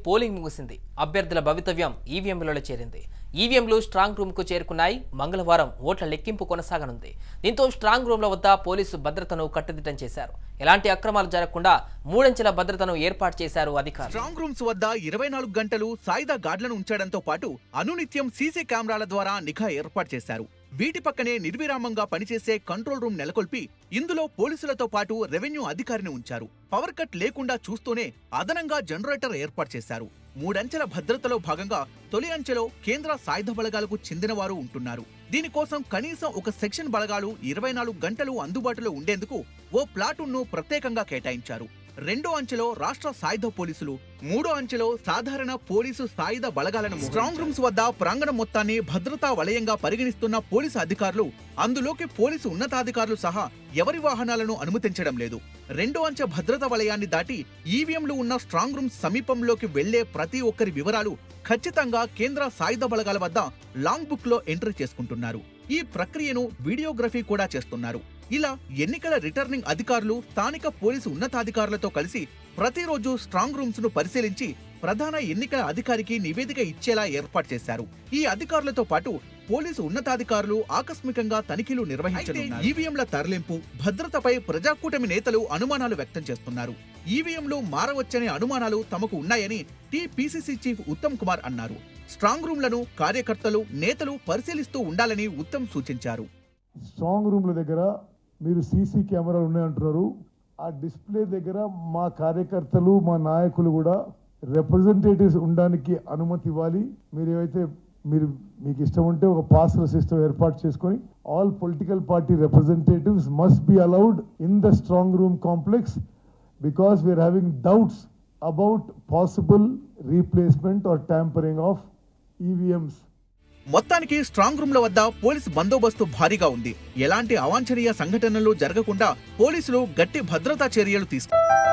polling ముగిసింది అభ్యర్థుల భవితవ్యం ఈవీఎంలలో చేరింది ఈవీఎంలు స్ట్రాంగ్ రూమ్కు చేరుకున్నాయి మంగళవారం ఓట్ల లెక్కింపు కొనసాగనుంది దీంతో స్ట్రాంగ్ రూమ్ల వద్ద పోలీసు భద్రతను కట్టుదిట్టం చేశారు ఎలాంటి అక్రమాలు జరగకుండా మూడంచెల భద్రతను ఏర్పాటు చేశారు అధికారులు స్ట్రాంగ్ రూమ్స్ వద్ద ఇరవై నాలుగు గంటలు సాయుధ గార్డులను ఉంచడంతో పాటు అనునిత్యం సీసీ కెమెరాల ద్వారా నిఘా ఏర్పాటు చేశారు వీటి పక్కనే నిర్విరామంగా పనిచేసే కంట్రోల్ రూమ్ నెలకొల్పి ఇందులో పోలీసులతో పాటు రెవెన్యూ అధికారిని ఉంచారు పవర్ కట్ లేకుండా చూస్తూనే అదనంగా జనరేటర్ ఏర్పాటు చేశారు మూడంచెల భద్రతలో భాగంగా తొలి అంచెలో కేంద్ర సాయుధ బలగాలకు చెందిన వారు ఉంటున్నారు దీనికోసం కనీసం ఒక సెక్షన్ బలగాలు ఇరవై నాలుగు గంటలు అందుబాటులో ఉండేందుకు ఓ ప్లాటూన్ను ప్రత్యేకంగా కేటాయించారు రెండో అంచెలో రాష్ట్ర సాయుధ పోలీసులు మూడో అంచెలో సాధారణ పోలీసు సాయుధ బలగాలను స్ట్రాంగ్ రూమ్స్ వద్ద ప్రాంగణం మొత్తాన్ని భద్రతా వలయంగా పరిగణిస్తున్న పోలీసు అధికారులు అందులోకి పోలీసు ఉన్నతాధికారులు సహా ఎవరి వాహనాలను అనుమతించడం లేదు రెండో అంచె భద్రతా వలయాన్ని దాటి ఈవీఎంలు ఉన్న స్ట్రాంగ్ రూమ్స్ సమీపంలోకి వెళ్లే ప్రతి ఒక్కరి వివరాలు ఖచ్చితంగా కేంద్ర సాయుధ బలగాల వద్ద లాంగ్ బుక్ లో ఎంట్రీ చేసుకుంటున్నారు ఈ ప్రక్రియను వీడియోగ్రఫీ కూడా చేస్తున్నారు ఇలా ఎన్నికల రిటర్నింగ్ అధికారులు స్థానిక పోలీసు ఉన్నతాధికారులతో కలిసి ప్రతిరోజు స్ట్రాంగ్ రూమ్స్ ను పరిశీలించి ప్రధాన ఎన్నికల అధికారికి నివేదిక ఇచ్చేలా ఏర్పాటు చేశారు ఈ అధికారులతో పాటు పోలీసు ఉన్నతాధికారులు ఆకస్మికంగా తనిఖీలు నిర్వహించనున్నారు ఈవీఎంల తరలింపు భద్రతపై ప్రజాకూటమి నేతలు అనుమానాలు వ్యక్తం చేస్తున్నారు ఈవీఎంలు మారవచ్చనే అనుమానాలు తమకు ఉన్నాయని టీపీసీసీ చీఫ్ ఉత్తమ్ కుమార్ అన్నారు స్ట్రాంగ్ రూమ్లను కార్యకర్తలు నేతలు పరిశీలిస్తూ ఉండాలని ఉత్తమ్ సూచించారు స్ట్రాంగ్ రూమ్ల దగ్గర మీరు సీసీ కెమెరాలు ఉన్నాయంటున్నారు ఆ డిస్ప్లే దగ్గర మా కార్యకర్తలు మా నాయకులు కూడా రిప్రజెంటేటివ్స్ ఉండడానికి అనుమతి ఇవ్వాలి మీరు ఏవైతే మీరు మీకు ఇష్టం ఉంటే ఒక పాస్ల సిస్టమ్ ఏర్పాటు చేసుకొని all political party representatives must be allowed in the strong room complex because we are having doubts about possible replacement or tampering of EVMs మొత్తానికి స్ట్రాంగ్ రూమ్ల వద్ద పోలీసు బందోబస్తు భారీగా ఉంది ఎలాంటి అవాంఛనీయ సంఘటనలు జరగకుండా పోలీసులు గట్టి భద్రతా చర్యలు తీసుకు